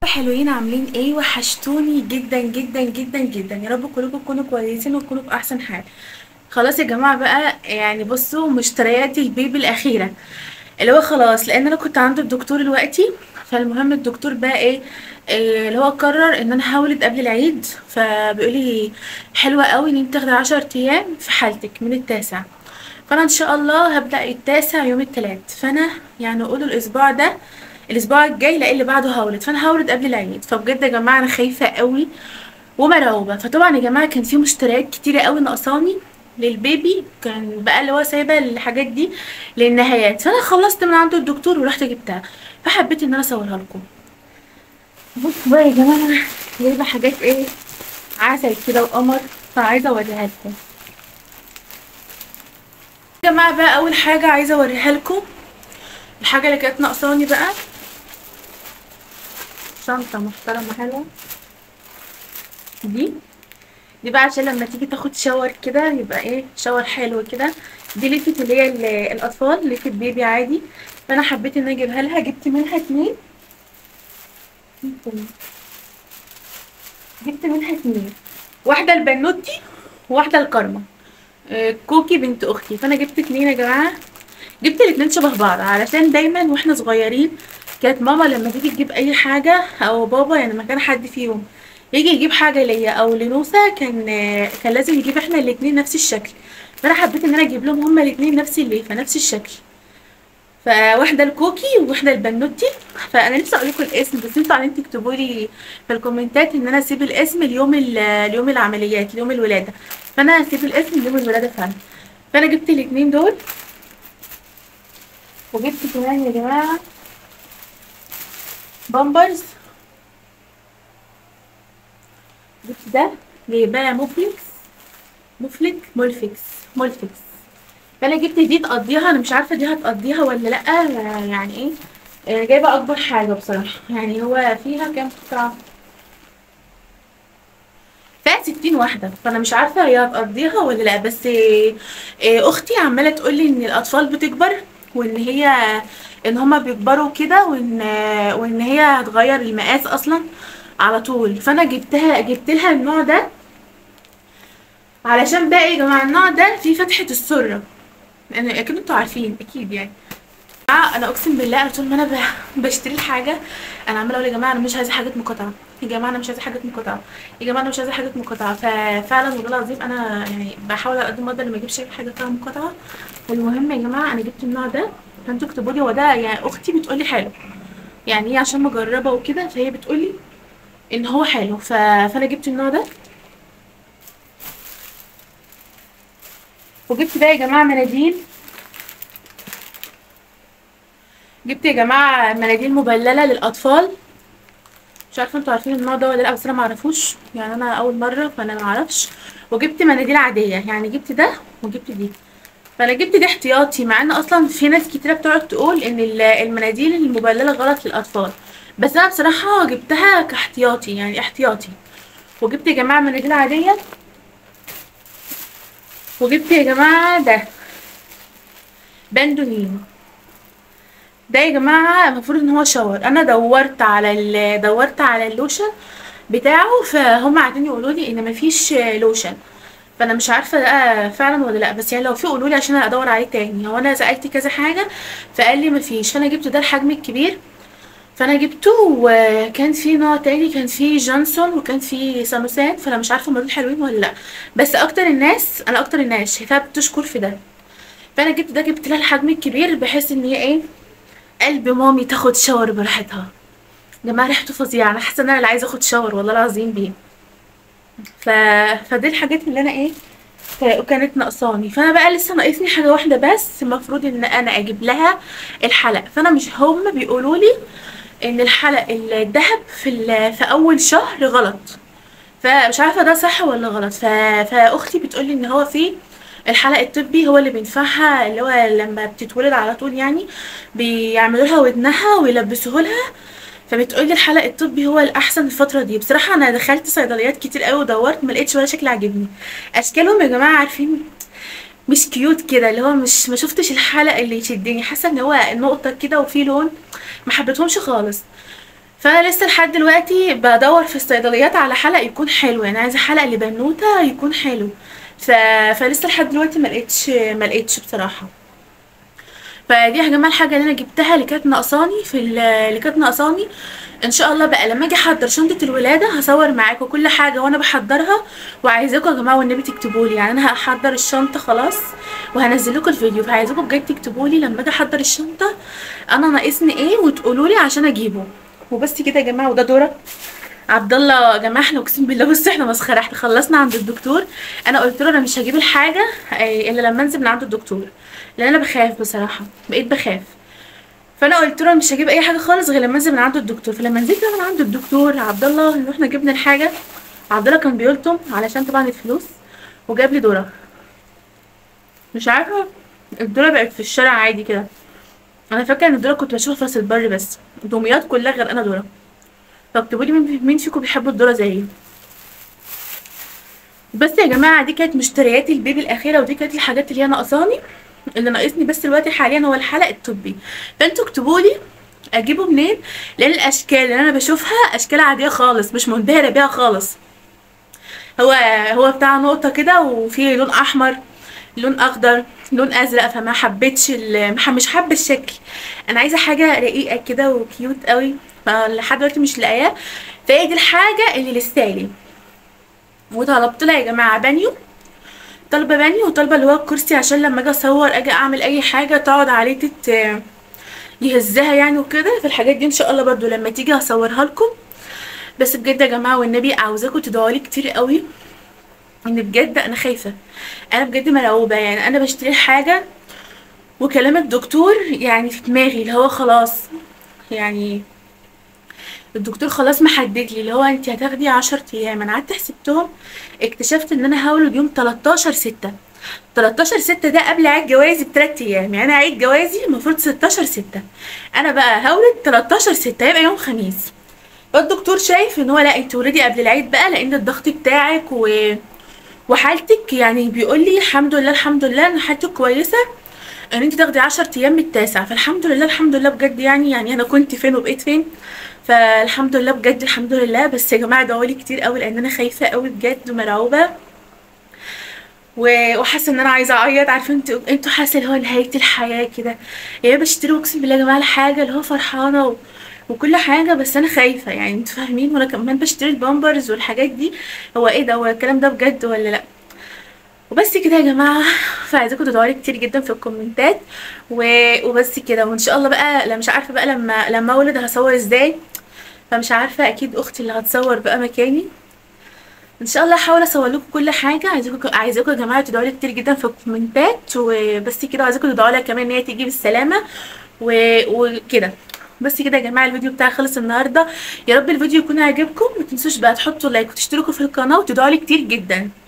حلوين عاملين ايه وحشتوني جدا جدا جدا جدا يا رب كلكم تكونوا كويسين وتكونوا في احسن حال خلاص يا جماعه بقى يعني بصوا مشتريات البيبي الاخيره اللي هو خلاص لان انا كنت عند الدكتور دلوقتي فالمهم الدكتور بقى ايه, إيه اللي هو قرر ان انا هولد قبل العيد فبيقولي حلوه قوي ان انت تاخدي عشر ايام في حالتك من التاسع فانا ان شاء الله هبدا التاسع يوم التلات فانا يعني اقول الاسبوع ده الاسبوع الجاي لا اللي بعده هولد فانا هولد قبل العيد فبجد يا جماعه انا خايفه قوي ومرعوبه فطبعا يا جماعه كان في مشتريات كتيره قوي ناقصاني للبيبي كان بقى اللي هو سايبه الحاجات دي للنهايات فانا خلصت من عند الدكتور ورحت جبتها فحبيت ان انا اصورها لكم بصوا بقى يا جماعه جايبه حاجات ايه عسل كده وقمر فعايزه اوريها لكم يا جماعه بقى اول حاجه عايزه اوريها لكم الحاجه اللي كانت ناقصاني بقى شنطه محترمه حلوه دي دي بقى عشان لما تيجي تاخد شاور كده يبقى ايه شاور حلو كده دي لفت اللي هي ال- الاطفال لفت بيبي عادي فانا حبيت ان انا اجيبها لها جبت منها اتنين جبت منها اتنين واحده البنوتي وواحده الكرمه آه، كوكي بنت اختي فانا جبت اتنين يا جماعه جبت الاتنين شبه بعض علشان دايما واحنا صغيرين كانت ماما لما تيجي تجيب اي حاجه او بابا يعني لما كان حد فيهم يجي يجيب حاجه ليا او لنوسه كان كان لازم يجيب احنا الاتنين نفس الشكل فانا حبيت ان انا اجيب لهم هما الاتنين نفس الليفه نفس الشكل فواحده الكوكي وواحده البنوتي فانا لسه اقول لكم الاسم بس انتوا عايزين تكتبوا لي في الكومنتات ان انا اسيب الاسم اليوم اليوم العمليات اليوم الولاده فانا هسيب الاسم اليوم الولاده فعلا فانا جبت الاتنين دول وجبت كمان يا جماعه بامبرز جبت ده جايباه موفليكس مفلك مولفيكس مولفيكس فانا جبت دي تقضيها انا مش عارفه دي هتقضيها ولا لا يعني ايه آه، جايبه اكبر حاجه بصراحه يعني هو فيها كام قطعه فيها 60 واحده فانا مش عارفه هي هتقضيها ولا لا بس آه، آه، اختي عماله تقول لي ان الاطفال بتكبر وان هي ان هما بيكبروا كده وان آه، وان هي هتغير المقاس اصلا على طول فانا جبتها جبت لها النوع ده علشان بقى يا جماعه النوع ده فيه فتحه السره انا اكيد انتوا عارفين اكيد يعني آه، انا اقسم بالله انا طول ما انا ب- بشتري الحاجه انا عماله اقول يا جماعه انا مش عايزه حاجات مقاطعه يا جماعه انا مش عايزه حاجات مقاطعه يا جماعه انا مش عايزه حاجات مقاطعه ففعلا والله العظيم انا يعني بحاول على قد ما اقدر ما اجيبش أي حاجه فيها مقاطعه المهم يا جماعه انا جبت النوع ده فانتوا اكتبوا لي هو ده يعني اختي بتقول لي حلو يعني هي عشان مجربه وكده فهي بتقول لي ان هو حلو ف... فانا جبت النوع ده وجبت بقى يا جماعه مناديل جبت يا جماعه مناديل مبلله للاطفال مش عارفه انتوا عارفين النوع ده ولا لا بس انا معرفوش يعني انا اول مره فانا معرفش وجبت مناديل عاديه يعني جبت ده وجبت دي فانا جبت دي احتياطي مع ان اصلا في ناس كتيره بتقعد تقول ان ال- المناديل المبلله غلط للاطفال بس انا بصراحه جبتها كاحتياطي يعني احتياطي وجبت يا جماعه مناديل عاديه وجبت يا جماعه ده باندولين ده يا جماعه المفروض ان هو شاور انا دورت على ال... دورت على اللوشن بتاعه فهم قاعدين يقولوا لي ان مفيش لوشن فانا مش عارفه ده فعلا ولا لا بس يعني لو في قولوا لي عشان ادور عليه تاني هو انا سالت كذا حاجه فقال لي مفيش فانا جبت ده الحجم الكبير فانا جبته وكان في نوع تاني كان في جونسون وكان في سانوسان فانا مش عارفه هما دول حلوين ولا لا بس اكتر الناس انا اكتر الناس شايفاها بتشكر في ده فانا جبت ده جبت لها الحجم الكبير بحيث ان هي ايه قلب مامي تاخد شاور براحتها يا جماعه ريحته فظيعه انا حاسه ان انا اللي عايزه اخد شاور والله العظيم بيه ف... فدي الحاجات اللي انا ايه ك- كانت ناقصاني فانا بقى لسه ناقصني حاجه واحده بس المفروض ان انا اجيب لها الحلق فانا مش هم بيقولوا لي ان الحلق الذهب في ال... في اول شهر غلط فمش عارفه ده صح ولا غلط ف... فاختي بتقولي ان هو في الحلق الطبي هو اللي بينفعها اللي هو لما بتتولد على طول يعني بيعملوا لها ودنها ويلبسوه لها فبتقولي الحلق الطبي هو الاحسن الفتره دي بصراحه انا دخلت صيدليات كتير قوي ودورت ما لقيتش ولا شكل عاجبني اشكالهم يا جماعه عارفين مش كيوت كده اللي هو مش ما شفتش الحلق اللي يشدني حاسه ان هو نقطه كده وفيه لون ما حبيتهمش خالص فانا لسه لحد دلوقتي بدور في الصيدليات على حلق يكون حلو يعني عايزه حلق لبنوته يكون حلو ف... فلسه لحد دلوقتي ما لقيتش ما لقيتش بصراحه فدي يا جماعه الحاجه اللي انا جبتها اللي كانت ناقصاني في ال- اللي كانت ناقصاني ان شاء الله بقى لما اجي احضر شنطه الولاده هصور معاكم كل حاجه وانا بحضرها وعايزاكم يا جماعه والنبي تكتبوا لي يعني انا هحضر الشنطه خلاص وهنزل لكم الفيديو فعايزاكم بجد تكتبوا لي لما اجي احضر الشنطه انا ناقصني ايه وتقولوا لي عشان اجيبه وبس كده يا جماعه وده دورة عبد الله يا جماعه احنا اقسم بالله بص احنا مسخره احنا خلصنا عند الدكتور انا قلت له انا مش هجيب الحاجه آه، الا لما انزل من عند الدكتور لان انا بخاف بصراحه بقيت بخاف فانا قلت له مش هجيب اي حاجه خالص غير لما انزل من عند الدكتور فلما نزلت بقى من عند الدكتور عبد الله رحنا جبنا الحاجه عبد الله كان بيلطم علشان طبعا الفلوس وجاب لي ذره مش عارفه الذره بقت في الشارع عادي كده انا فاكره ان الذره كنت بشوفها في راس البر بس دمياط كلها غير انا ذره فاكتبوا لي مين مين فيكم بيحبوا الذره زيي بس يا جماعه دي كانت مشتريات البيبي الاخيره ودي كانت الحاجات اللي هي ناقصاني اللي ناقصني بس دلوقتي حاليا هو الحلق الطبي فانتوا اكتبوا لي اجيبه منين لان الاشكال اللي انا بشوفها اشكال عاديه خالص مش منبهره بيها خالص هو هو بتاع نقطه كده وفيه لون احمر لون اخضر لون ازرق فما حبيتش ال- مح- مش حابه الشكل انا عايزه حاجه رقيقه كده وكيوت قوي فلحد دلوقتي مش لاقياه فهي دي الحاجه اللي لسالي وطلبت لها يا جماعه بانيو طالبه بانيو وطالبه اللي هو الكرسي عشان لما اجي اصور اجي اعمل اي حاجه تقعد عليه تت يهزها يعني وكده فالحاجات دي ان شاء الله برضو لما تيجي هصورها لكم بس بجد يا جماعه والنبي عاوزاكم تدعوا لي كتير قوي ان بجد انا خايفه انا بجد مرعوبه يعني انا بشتري الحاجه وكلام الدكتور يعني في دماغي اللي هو خلاص يعني الدكتور خلاص محدد لي اللي هو انت هتاخدي عشر ايام انا قعدت حسبتهم اكتشفت ان انا هولد يوم 13 6 13 6 ده قبل عيد جوازي بثلاث ايام يعني انا عيد جوازي المفروض 16 6 انا بقى هولد 13 6 يبقى يوم خميس فالدكتور شايف ان هو لا انت ولدي قبل العيد بقى لان الضغط بتاعك و... وحالتك يعني بيقول لي الحمد لله الحمد لله ان حالتك كويسه ان انت تاخدي 10 ايام من التاسع فالحمد لله الحمد لله بجد يعني يعني انا كنت فين وبقيت فين فالحمد لله بجد الحمد لله بس يا جماعه ادعوا لي كتير قوي لان انا خايفه قوي بجد ومرعوبه و- وحاسه ان انا عايزه اعيط عارفه انتوا انتوا حاسه اللي هو نهايه الحياه كده يعني بشتري اقسم بالله يا جماعه الحاجه اللي هو فرحانه و... وكل حاجه بس انا خايفه يعني انتوا فاهمين وانا كمان بشتري البامبرز والحاجات دي هو ايه ده هو الكلام ده بجد ولا لا وبس كده يا جماعه فعايزاكم تدعوا لي كتير جدا في الكومنتات و... وبس كده وان شاء الله بقى لا مش عارفه بقى لما لما اولد هصور ازاي فمش عارفه اكيد اختي اللي هتصور بقى مكاني ان شاء الله هحاول اصور لكم كل حاجه عايزاكم عايزاكم يا جماعه تدعوا لي كتير جدا في الكومنتات وبس كده عايزاكم تدعوا لها كمان ان هي تيجي بالسلامه و... وكده بس كده يا جماعه الفيديو بتاعي خلص النهارده يا رب الفيديو يكون عجبكم ما تنسوش بقى تحطوا لايك وتشتركوا في القناه وتدعوا لي كتير جدا